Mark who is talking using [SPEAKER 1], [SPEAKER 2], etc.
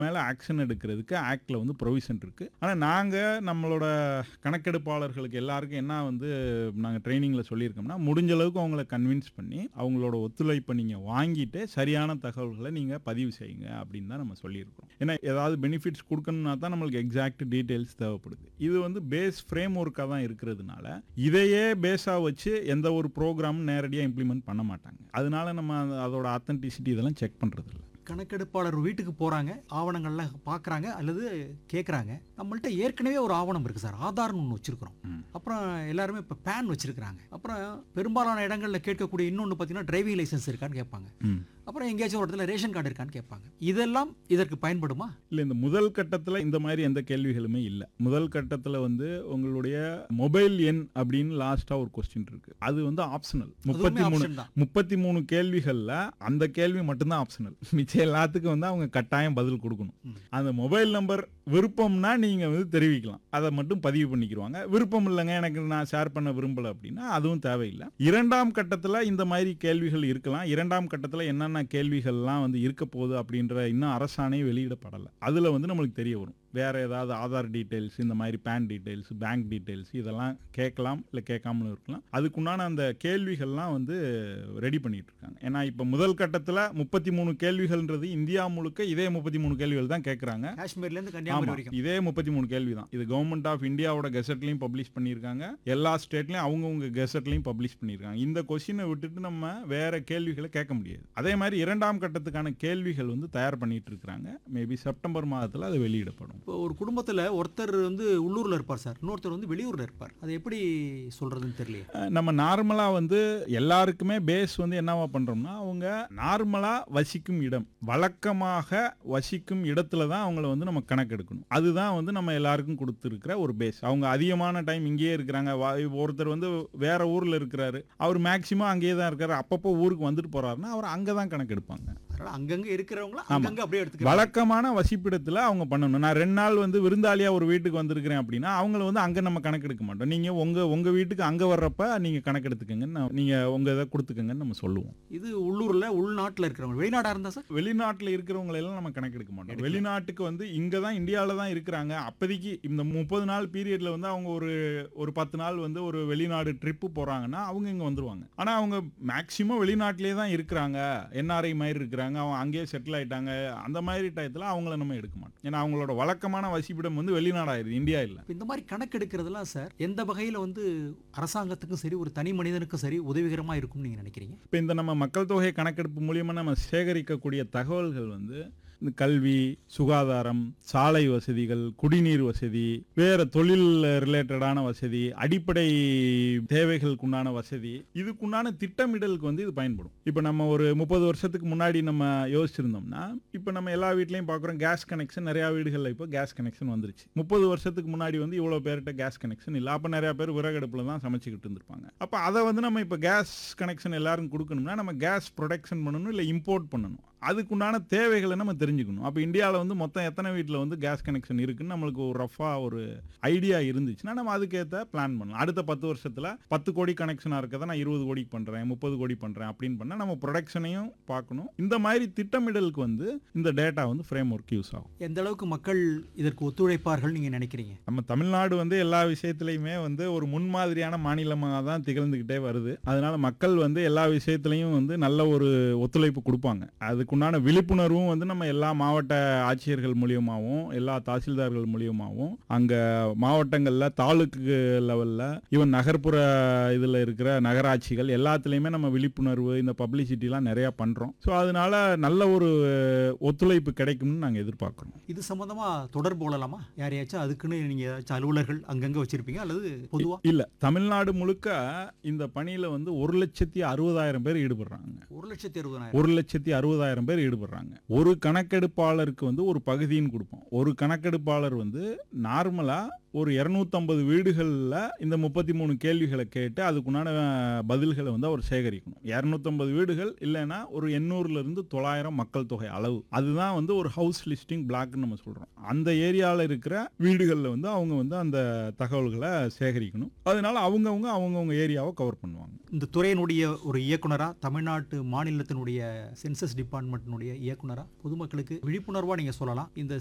[SPEAKER 1] மேலே ஆக்ஷன் எடுக்கிறதுக்கு ஆக்டில் வந்து ப்ரொவிஷன் இருக்குது ஆனால் நாங்கள் நம்மளோட கணக்கெடுப்பாளர்களுக்கு எல்லாருக்கும் என்ன வந்து நாங்கள் ட்ரைனிங்கில் சொல்லியிருக்கோம்னா முடிஞ்ச அளவுக்கு அவங்கள கன்வின்ஸ் பண்ணி அவங்களோட ஒத்துழைப்பை நீங்கள் வாங்கிட்டு சரியான தகவல்களை நீங்கள் பதிவு செய்யுங்க அப்படின்னு தான் நம்ம சொல்லியிருக்கோம் ஏன்னா ஏதாவது பெனிஃபிட்ஸ் கொடுக்கணும்னா தான் நம்மளுக்கு எக்ஸாக்ட் டீட்டெயில்ஸ் தேவைப்படுது இது வந்து பேஸ் ஃப்ரேம் ஒர்க்காக தான் இருக்கிறதுனால இதையே பேஸாக வச்சு எந்த ஒரு ப்ரோக்ராமும் நேரடியாக இம்ப்ளிமெண்ட் பண்ண மாட்டாங்க அதனால நம்ம அந்த- அதோட ஆத்தென்டிசிட்டி இதெல்லாம் செக் பண்ணுறது இல்லை
[SPEAKER 2] கணக்கெடுப்பாளர் வீட்டுக்கு போறாங்க ஆவணங்கள்லாம் பார்க்கறாங்க அல்லது கேட்குறாங்க நம்மள்ட்ட ஏற்கனவே ஒரு ஆவணம் இருக்கு சார் ஆதார்னு ஒன்று வச்சிருக்கிறோம்
[SPEAKER 1] ம்.
[SPEAKER 2] அப்புறம் எல்லாருமே இப்போ பேன் வச்சிருக்கிறாங்க அப்புறம் பெரும்பாலான இடங்களில் கேட்கக்கூடிய இன்னொன்று பார்த்தீங்கன்னா டிரைவிங் லைசன்ஸ் இருக்கான்னு கேட்பாங்க
[SPEAKER 1] ம்
[SPEAKER 2] அப்புறம் எங்கேயாச்சும் ஒரு இடத்துல ரேஷன் கார்டு இருக்கான்னு கேட்பாங்க இதெல்லாம் இதற்கு பயன்படுமா
[SPEAKER 1] இல்லை இந்த முதல் கட்டத்தில் இந்த மாதிரி எந்த கேள்விகளுமே இல்லை முதல் கட்டத்தில் வந்து உங்களுடைய மொபைல் எண் அப்படின்னு லாஸ்ட்டாக ஒரு கொஸ்டின் இருக்கு அது வந்து ஆப்ஷனல் முப்பத்தி மூணு
[SPEAKER 2] ஆப்ஷன் தான்
[SPEAKER 1] முப்பத்தி மூணு கேள்விகளில் அந்த கேள்வி மட்டும்தான் ஆப்ஷனல் மிச்சம் எல்லாத்துக்கும் வந்து அவங்க கட்டாயம் பதில் கொடுக்கணும்
[SPEAKER 2] ம்.
[SPEAKER 1] அந்த மொபைல் நம்பர் விருப்பம்னா நீங்கள் வந்து தெரிவிக்கலாம் அதை மட்டும் பதிவு பண்ணிக்கிருவாங்க விருப்பம் இல்லைங்க எனக்கு நான் ஷேர் பண்ண விரும்பலை அப்படின்னா அதுவும் தேவையில்லை இரண்டாம் கட்டத்தில் இந்த மாதிரி கேள்விகள் இருக்கலாம் இரண்டாம் கட்டத்தில் என்னென்ன கேள்விகள்லாம் வந்து இருக்க போகுது அப்படின்ற இன்னும் அரசாணை வெளியிடப்படலை அதில் வந்து நம்மளுக்கு தெரிய வரும் வேற ஏதாவது ஆதார் டீட்டெயில்ஸ் இந்த மாதிரி பேன் டீட்டெயில்ஸ் பேங்க் டீட்டெயில்ஸ் இதெல்லாம் கேட்கலாம் இல்லை கேட்காமலும் இருக்கலாம் அதுக்குண்டான அந்த கேள்விகள்லாம் வந்து ரெடி பண்ணிட்டு இருக்காங்க ஏன்னா இப்போ முதல் கட்டத்தில் முப்பத்தி மூணு கேள்விகள்ன்றது இந்தியா முழுக்க இதே முப்பத்தி மூணு கேள்விகள் தான் கேட்குறாங்க
[SPEAKER 2] காஷ்மீர்லேருந்து கன்னியாகுமரி
[SPEAKER 1] ஆமா
[SPEAKER 2] வரைக்கும்
[SPEAKER 1] இதே முப்பத்தி மூணு கேள்வி தான் இது கவர்மெண்ட் ஆஃப் இந்தியாவோட கெசட்லையும் பப்ளிஷ் பண்ணியிருக்காங்க எல்லா ஸ்டேட்லையும் அவங்கவுங்க கெசட்லையும் பப்ளிஷ் பண்ணியிருக்காங்க இந்த கொஸ்டினை விட்டுட்டு நம்ம வேற கேள்விகளை கேட்க முடியாது அதே மாதிரி இரண்டாம் கட்டத்துக்கான கேள்விகள் வந்து தயார் பண்ணிட்டு இருக்காங்க மேபி செப்டம்பர் மாதத்தில் அது வெளியிடப்படும்
[SPEAKER 2] இப்போ ஒரு குடும்பத்தில் ஒருத்தர் வந்து உள்ளூரில் இருப்பார் சார் இன்னொருத்தர் வந்து வெளியூரில் இருப்பார் அது எப்படி சொல்றதுன்னு தெரியலையே
[SPEAKER 1] அஹ் நம்ம நார்மலாக வந்து எல்லாருக்குமே பேஸ் வந்து என்னவா பண்ணுறோம்னா அவங்க நார்மலாக வசிக்கும் இடம் வழக்கமாக வசிக்கும் இடத்துல தான் அவங்கள வந்து நம்ம கணக்கெடுக்கணும் அதுதான் வந்து நம்ம எல்லாருக்கும் கொடுத்துருக்கிற ஒரு பேஸ் அவங்க அதிகமான டைம் இங்கேயே இருக்கிறாங்க வா- ஒருத்தர் வந்து வேற ஊரில் இருக்கிறாரு அவர் மேக்சிமம் அங்கேயே தான் இருக்காரு அப்பப்போ ஊருக்கு வந்துட்டு போறாருன்னா அவர் அங்கே தான் கணக்கெடுப்பாங்க
[SPEAKER 2] அதனால அங்கங்க இருக்கிறவங்கள அங்கங்க அப்படியே எடுத்துக்கலாம்
[SPEAKER 1] வழக்கமான வசிப்பிடத்தில் அவங்க பண்ணணும் நான் ரெண்டு நாள் வந்து விருந்தாளியா ஒரு வீட்டுக்கு வந்திருக்கிறேன் அப்படின்னா அவங்கள வந்து அங்கே நம்ம கணக்கெடுக்க மாட்டோம் நீங்கள் உங்கள் உங்கள் வீட்டுக்கு அங்கே வர்றப்ப நீங்கள் கணக்கெடுத்துக்கங்கன்னு நான்- நீங்க உங்கள் இதை கொடுத்துக்கங்கன்னு நம்ம சொல்லுவோம்
[SPEAKER 2] இது உள்ளூர்ல உள்நாட்டுல இருக்கிறவங்க வெளிநாடா இருந்தா சார்
[SPEAKER 1] வெளிநாட்டில் இருக்கிறவங்க எல்லாம் நம்ம கணக்கெடுக்க மாட்டோம் வெளிநாட்டுக்கு வந்து இங்கே தான் இந்தியாவில் தான் இருக்கிறாங்க அப்போதைக்கு இந்த முப்பது நாள் பீரியட்ல வந்து அவங்க ஒரு ஒரு பத்து நாள் வந்து ஒரு வெளிநாடு ட்ரிப்பு போகிறாங்கன்னா அவங்க இங்கே வந்துருவாங்க ஆனால் அவங்க மேக்சிமம் வெளிநாட்டிலே தான் இருக்கிறாங்க என்ஆர்ஐ மாதிரி இருக்கிறாங்க அவங்க அங்கேயே செட்டில் ஆயிட்டாங்க அந்த மாதிரி டயத்தில் அவங்கள நம்ம எடுக்க மாட்டோம் ஏன்னா அவங்களோட வழக்கமான வசிப்பிடம் வந்து வெளிநாடாயிருது இந்தியா இல்லை
[SPEAKER 2] இப்ப இந்த மாதிரி கணக்கெடுக்கிறதுலாம் சார் எந்த வகையில வந்து அரசாங்கத்துக்கும் சரி ஒரு தனி மனிதனுக்கும் சரி உதவிகரமா இருக்கும்னு நீங்க நினைக்கிறீங்க
[SPEAKER 1] இப்போ இந்த நம்ம மக்கள் தொகை கணக்கெடுப்பு மூலியமா நம்ம சேகரிக்கக்கூடிய தகவல்கள் வந்து இந்த கல்வி சுகாதாரம் சாலை வசதிகள் குடிநீர் வசதி வேற தொழில் ரிலேட்டடான வசதி அடிப்படை தேவைகளுக்குண்டான வசதி இதுக்குண்டான திட்டமிடலுக்கு வந்து இது பயன்படும் இப்போ நம்ம ஒரு முப்பது வருஷத்துக்கு முன்னாடி நம்ம யோசிச்சிருந்தோம்னா இப்போ நம்ம எல்லா வீட்லையும் பார்க்குறோம் கேஸ் கனெக்ஷன் நிறையா வீடுகளில் இப்போ கேஸ் கனெக்ஷன் வந்துருச்சு முப்பது வருஷத்துக்கு முன்னாடி வந்து இவ்வளோ பேர்கிட்ட கேஸ் கனெக்ஷன் இல்லை அப்போ நிறையா பேர் விறகடுப்பில் தான் சமைச்சிக்கிட்டு இருந்திருப்பாங்க அப்போ அதை வந்து நம்ம இப்போ கேஸ் கனெக்ஷன் எல்லாரும் கொடுக்கணும்னா நம்ம கேஸ் ப்ரொடக்ஷன் பண்ணணும் இல்லை இம்போர்ட் பண்ணணும் அதுக்குண்டான தேவைகளை நம்ம தெரிஞ்சுக்கணும் அப்போ இந்தியாவில் வந்து மொத்தம் எத்தனை வீட்டில் வந்து கேஸ் கனெக்ஷன் இருக்குன்னு நம்மளுக்கு ஒரு ரஃபாக ஒரு ஐடியா இருந்துச்சுன்னா நம்ம அதுக்கேற்ற பிளான் பண்ணலாம் அடுத்த பத்து வருஷத்தில் பத்து கோடி கனெக்ஷனாக இருக்கதை நான் இருபது கோடிக்கு பண்ணுறேன் முப்பது கோடி பண்ணுறேன் அப்படின்னு பண்ணால் நம்ம ப்ரொடக்ஷனையும் பார்க்கணும் இந்த மாதிரி திட்டமிடலுக்கு வந்து இந்த டேட்டா வந்து ஃப்ரேம் ஒர்க் யூஸ் ஆகும்
[SPEAKER 2] எந்த அளவுக்கு மக்கள் இதற்கு ஒத்துழைப்பார்கள் நீங்க நினைக்கிறீங்க
[SPEAKER 1] நம்ம தமிழ்நாடு வந்து எல்லா விஷயத்துலையுமே வந்து ஒரு முன்மாதிரியான மாநிலமாக தான் திகழ்ந்துக்கிட்டே வருது அதனால மக்கள் வந்து எல்லா விஷயத்துலையும் வந்து நல்ல ஒரு ஒத்துழைப்பு கொடுப்பாங்க அதுக்குண்டான விழிப்புணர்வும் வந்து நம்ம எல்லா மாவட்ட ஆட்சியர்கள் மூலியமாகவும் எல்லா தாசில்தார்கள் மூலியமாகவும் அங்கே மாவட்டங்களில் தாலுக்கு லெவலில் ஈவன் நகர்ப்புற இதில் இருக்கிற நகராட்சிகள் எல்லாத்துலேயுமே நம்ம விழிப்புணர்வு இந்த பப்ளிசிட்டிலாம் நிறையா பண்ணுறோம் ஸோ அதனால நல்ல ஒரு ஒத்துழைப்பு கிடைக்கும்னு நாங்கள் எதிர்பார்க்குறோம்
[SPEAKER 2] இது சம்பந்தமா தொடர்பு கொள்ளலாமா யாரையாச்சும் அதுக்குன்னு நீங்க ஏதாச்சும் அலுவலர்கள் அங்கங்க வச்சிருப்பீங்க அல்லது பொதுவா
[SPEAKER 1] இல்ல தமிழ்நாடு முழுக்க இந்த பணியில வந்து ஒரு லட்சத்தி அறுபதாயிரம் பேர் ஈடுபடுறாங்க
[SPEAKER 2] ஒரு லட்சத்தி அறுபதாயிரம்
[SPEAKER 1] ஒரு லட்சத்தி அறுபதாயிரம் பேர் ஈடுபடுறாங்க ஒரு கணக்கெடுப்பாளருக்கு வந்து ஒரு பகுதின்னு கொடுப்போம் ஒரு கணக்கெடுப்பாளர் வந்து நார்மலா ஒரு இரநூத்தம்பது வீடுகளில் இந்த முப்பத்தி மூணு கேள்விகளை கேட்டு அதுக்குண்டான அஹ், பதில்களை வந்து அவர் சேகரிக்கணும் இரநூத்தம்பது வீடுகள் இல்லைன்னா ஒரு எண்ணூறுலேருந்து தொள்ளாயிரம் மக்கள் தொகை அளவு அதுதான் வந்து ஒரு ஹவுஸ் லிஸ்டிங் பிளாக்னு நம்ம சொல்கிறோம் அந்த ஏரியாவில் இருக்கிற வீடுகளில் வந்து அவங்க வந்து அந்த தகவல்களை சேகரிக்கணும் அதனால அவங்கவுங்க அவங்கவுங்க ஏரியாவை கவர் பண்ணுவாங்க
[SPEAKER 2] இந்த துறையினுடைய ஒரு இயக்குனரா தமிழ்நாட்டு மாநிலத்தினுடைய சென்சஸ் டிபார்ட்மெண்ட்டினுடைய இயக்குனரா பொதுமக்களுக்கு விழிப்புணர்வா நீங்க சொல்லலாம் இந்த